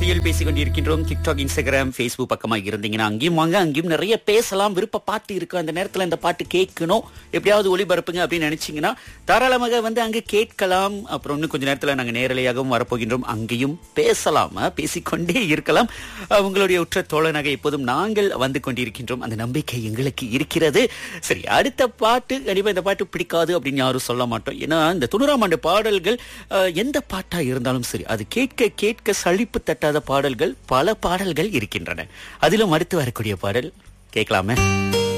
ஒளியில் பேசிக் கொண்டிருக்கின்றோம் TikTok Instagram Facebook பக்கமா இருந்தீங்கன்னா அங்கேயும் வாங்க அங்கேயும் நிறைய பேசலாம் விருப்ப பாட்டு இருக்கு அந்த நேரத்துல இந்த பாட்டு கேட்கணும் எப்படியாவது ஒளிபரப்புங்க அப்படின்னு நினைச்சீங்கன்னா தாராளமாக வந்து அங்க கேட்கலாம் அப்புறம் இன்னும் கொஞ்ச நேரத்துல நாங்க நேரலையாகவும் வரப்போகின்றோம் அங்கேயும் பேசலாம் அஹ், பேசிக்கொண்டே இருக்கலாம் அஹ், உங்களுடைய உற்ற தோழனாக எப்போதும் நாங்கள் வந்து கொண்டிருக்கின்றோம் அந்த நம்பிக்கை எங்களுக்கு இருக்கிறது சரி அடுத்த பாட்டு கண்டிப்பா இந்த பாட்டு பிடிக்காது அப்படின்னு யாரும் சொல்ல மாட்டோம் ஏன்னா இந்த தொண்ணூறாம் ஆண்டு பாடல்கள் அஹ், எந்த பாட்டா இருந்தாலும் சரி அது கேட்க கேட்க சலிப்பு தட்டாத பாடல்கள் பல பாடல்கள் இருக்கின்றன அதிலும் அடுத்து வரக்கூடிய பாடல் கேட்கலாமே